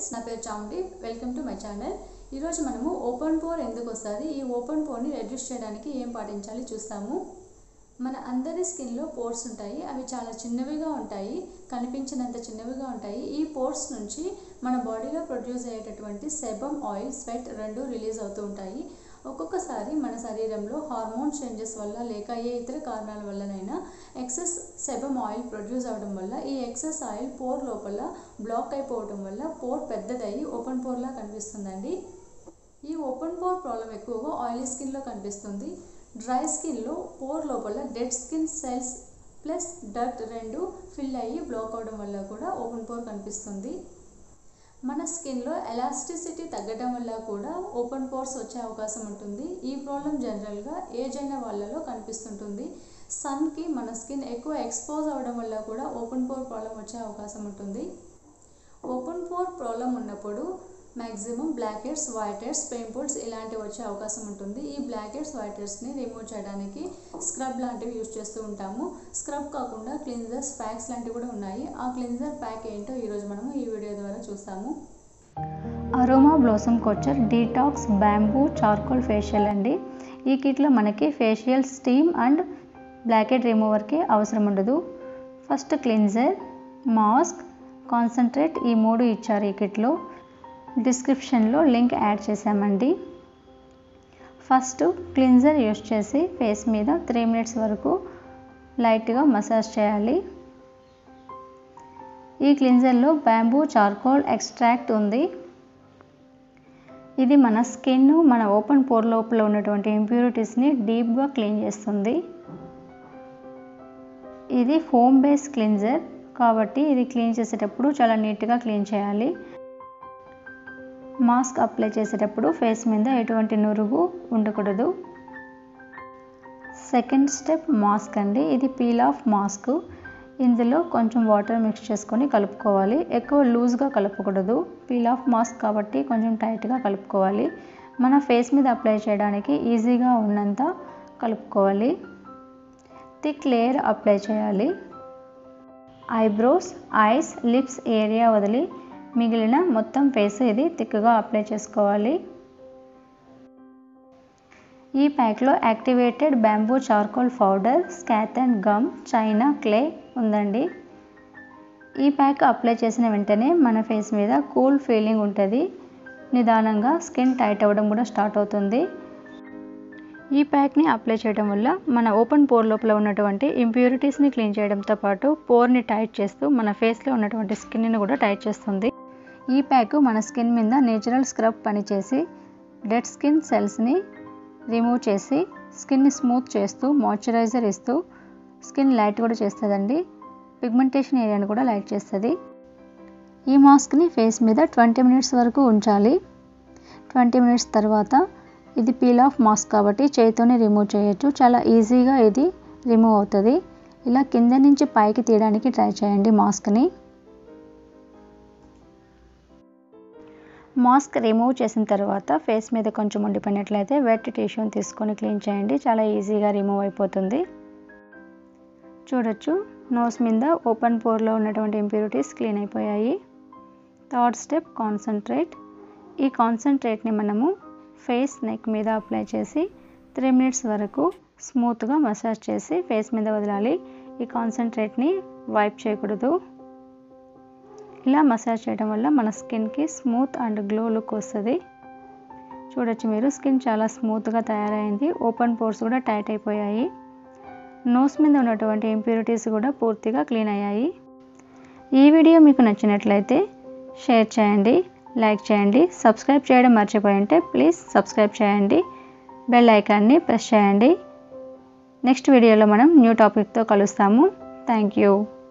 friends నా పేరు Chamundi welcome to my channel ఈరోజు మనము ఓపెన్ పోర్ ఎందుకు వస్తుంది ఈ ఓపెన్ పోర్ని రెడ్యూస్ చేయడానికి ఏం పాటించాలి చూస్తాము మన అందరి స్కిన్లో పోర్స్ ఉంటాయి అవి చాలా చిన్నవిగా ఉంటాయి కనిపించినంత చిన్నవిగా ఉంటాయి ఈ పోర్స్ నుంచి మన బాడీలో ప్రొడ్యూస్ అయ్యేటటువంటి సెబమ్ ఆయిల్ స్వెట్ రెండు రిలీజ్ అవుతూ ఉంటాయి ఒక్కొక్కసారి మన శరీరంలో హార్మోన్ చేంజెస్ వల్ల లేక ఏ ఇతర కారణాల వల్లనైనా ఎక్సెస్ సెబమ్ ఆయిల్ ప్రొడ్యూస్ అవ్వడం వల్ల ఈ ఎక్సెస్ ఆయిల్ పోర్ లోపల బ్లాక్ అయిపోవడం వల్ల పోర్ పెద్దదయ్యి ఓపెన్ పోర్లా కనిపిస్తుందండి ఈ ఓపెన్ పోర్ ప్రాబ్లం ఎక్కువగా ఆయిలీ స్కిన్లో కనిపిస్తుంది డ్రై స్కిన్లో పోర్ లోపల dead skin cells plus dirt రెండు ఫిల్ అయ్యి బ్లాక్ అవడం వల్ల కూడా ఓపెన్ పోర్ కనిపిస్తుంది మన స్కిన్లో ఎలాస్టిసిటీ తగ్గడం వల్ల కూడా ఓపెన్ పోర్స్ వచ్చే అవకాశం ఉంటుంది ఈ ప్రాబ్లం జనరల్గా ఏజ్ అయిన వాళ్ళలో కనిపిస్తుంటుంది సన్కి మన స్కిన్ ఎక్కువ ఎక్స్పోజ్ అవ్వడం వల్ల కూడా ఓపెన్ పోర్ ప్రాబ్లం వచ్చే అవకాశం ఉంటుంది ఓపెన్ పోర్ ప్రాబ్లం ఉన్నప్పుడు maximum black heads white heads pimples ఇలాంటివి వచ్చే అవకాశం ఉంటుంది ఈ బ్లాక్ హెడ్స్ వైట్ హెడ్స్ని రిమూవ్ చేయడానికి స్క్రబ్ లాంటివి యూజ్ చేస్తూ ఉంటాము స్క్రబ్ కాకుండా క్లిన్జర్స్ ప్యాక్స్ లాంటివి కూడా ఉన్నాయి ఆ క్లిన్జర్ ప్యాక్ ఏంటో ఈరోజు మనము ఈ వీడియో ద్వారా చూస్తాము aroma blossom couture detox bamboo charcoal facial అండి ఈ కిట్లో మనకి ఫేషియల్ స్టీమ్ అండ్ బ్లాకెట్ రిమూవర్కి అవసరం ఉండదు ఫస్ట్ క్లిన్జర్ మాస్క్ కాన్సన్ట్రేట్ ఈ మూడు ఇచ్చారు ఈ కిట్లో డిస్క్రిప్షన్లో లింక్ యాడ్ చేసామండి ఫస్ట్ క్లిన్జర్ యూస్ చేసి ఫేస్ మీద త్రీ మినిట్స్ వరకు లైట్గా మసాజ్ చేయాలి ఈ క్లిన్జర్లో బ్యాంబూ చార్కోల్ ఎక్స్ట్రాక్ట్ ఉంది ఇది మన స్కిన్ మన ఓపెన్ పోర్ లోపల ఉన్నటువంటి ఇంప్యూరిటీస్ని డీప్గా క్లీన్ చేస్తుంది ఇది ఫోమ్ బేస్ క్లిన్జర్ కాబట్టి ఇది క్లీన్ చేసేటప్పుడు చాలా నీట్గా క్లీన్ చేయాలి మాస్క్ అప్లై చేసేటప్పుడు ఫేస్ మీద ఎటువంటి నురుగు ఉండకూడదు సెకండ్ స్టెప్ మాస్క్ అండి ఇది పీల్ ఆఫ్ మాస్క్ ఇందులో కొంచెం వాటర్ మిక్స్ చేసుకొని కలుపుకోవాలి ఎక్కువ లూజ్గా కలుపుకూడదు పీల్ ఆఫ్ మాస్క్ కాబట్టి కొంచెం టైట్గా కలుపుకోవాలి మన ఫేస్ మీద అప్లై చేయడానికి ఈజీగా ఉన్నంత కలుపుకోవాలి థిక్ లేయర్ అప్లై చేయాలి ఐబ్రోస్ ఐస్ లిప్స్ ఏరియా వదిలి మిగిలిన మొత్తం ఫేస్ ఇది థిక్గా అప్లై చేసుకోవాలి ఈ ప్యాక్లో యాక్టివేటెడ్ బ్యాంబూ చార్కోల్ పౌడర్ స్కాత్ అండ్ గమ్ చైనా క్లే ఉందండి ఈ ప్యాక్ అప్లై చేసిన వెంటనే మన ఫేస్ మీద కూల్ ఫీలింగ్ ఉంటుంది నిదానంగా స్కిన్ టైట్ అవ్వడం కూడా స్టార్ట్ అవుతుంది ఈ ప్యాక్ని అప్లై చేయడం వల్ల మన ఓపెన్ పోర్ లోపల ఉన్నటువంటి ఇంప్యూరిటీస్ని క్లీన్ చేయడంతో పాటు పోర్ని టైట్ చేస్తూ మన ఫేస్లో ఉన్నటువంటి స్కిన్ని కూడా టైట్ చేస్తుంది ఈ ప్యాక్ మన స్కిన్ మీద నేచురల్ స్క్రబ్ పనిచేసి డెడ్ స్కిన్ సెల్స్ని రిమూవ్ చేసి స్కిన్ని స్మూత్ చేస్తూ మాయిశ్చరైజర్ ఇస్తూ స్కిన్ లైట్ కూడా చేస్తుందండి పిగ్మెంటేషన్ ఏరియాని కూడా లైట్ చేస్తుంది ఈ మాస్క్ని ఫేస్ మీద ట్వంటీ మినిట్స్ వరకు ఉంచాలి ట్వంటీ మినిట్స్ తర్వాత ఇది పీల్ ఆఫ్ మాస్క్ కాబట్టి చేతితోనే రిమూవ్ చేయొచ్చు చాలా ఈజీగా ఇది రిమూవ్ అవుతుంది ఇలా కింద నుంచి పైకి తీయడానికి ట్రై చేయండి మాస్క్ని మాస్క్ రిమూవ్ చేసిన తర్వాత ఫేస్ మీద కొంచెం ఉండిపోయినట్లయితే వెట్ టిష్యూని తీసుకొని క్లీన్ చేయండి చాలా ఈజీగా రిమూవ్ అయిపోతుంది చూడొచ్చు నోస్ మీద ఓపెన్ పోర్లో ఉన్నటువంటి ఇంప్యూరిటీస్ క్లీన్ అయిపోయాయి థర్డ్ స్టెప్ కాన్సన్ట్రేట్ ఈ కాన్సన్ట్రేట్ని మనము ఫేస్ నెక్ మీద అప్లై చేసి త్రీ మినిట్స్ వరకు స్మూత్గా మసాజ్ చేసి ఫేస్ మీద వదలాలి ఈ కాన్సన్ట్రేట్ని వైప్ చేయకూడదు ఇలా మసాజ్ చేయడం వల్ల మన స్కిన్కి స్మూత్ అండ్ గ్లో లుక్ వస్తుంది చూడొచ్చు మీరు స్కిన్ చాలా స్మూత్గా తయారైంది ఓపెన్ పోర్స్ కూడా టైట్ అయిపోయాయి నోస్ మీద ఉన్నటువంటి ఇంప్యూరిటీస్ కూడా పూర్తిగా క్లీన్ అయ్యాయి ఈ వీడియో మీకు నచ్చినట్లయితే షేర్ చేయండి లైక్ చేయండి సబ్స్క్రైబ్ చేయడం మర్చిపోయి ఉంటే ప్లీజ్ సబ్స్క్రైబ్ చేయండి బెల్ ఐకాన్ని ప్రెస్ చేయండి నెక్స్ట్ వీడియోలో మనం న్యూ టాపిక్తో కలుస్తాము థ్యాంక్ యూ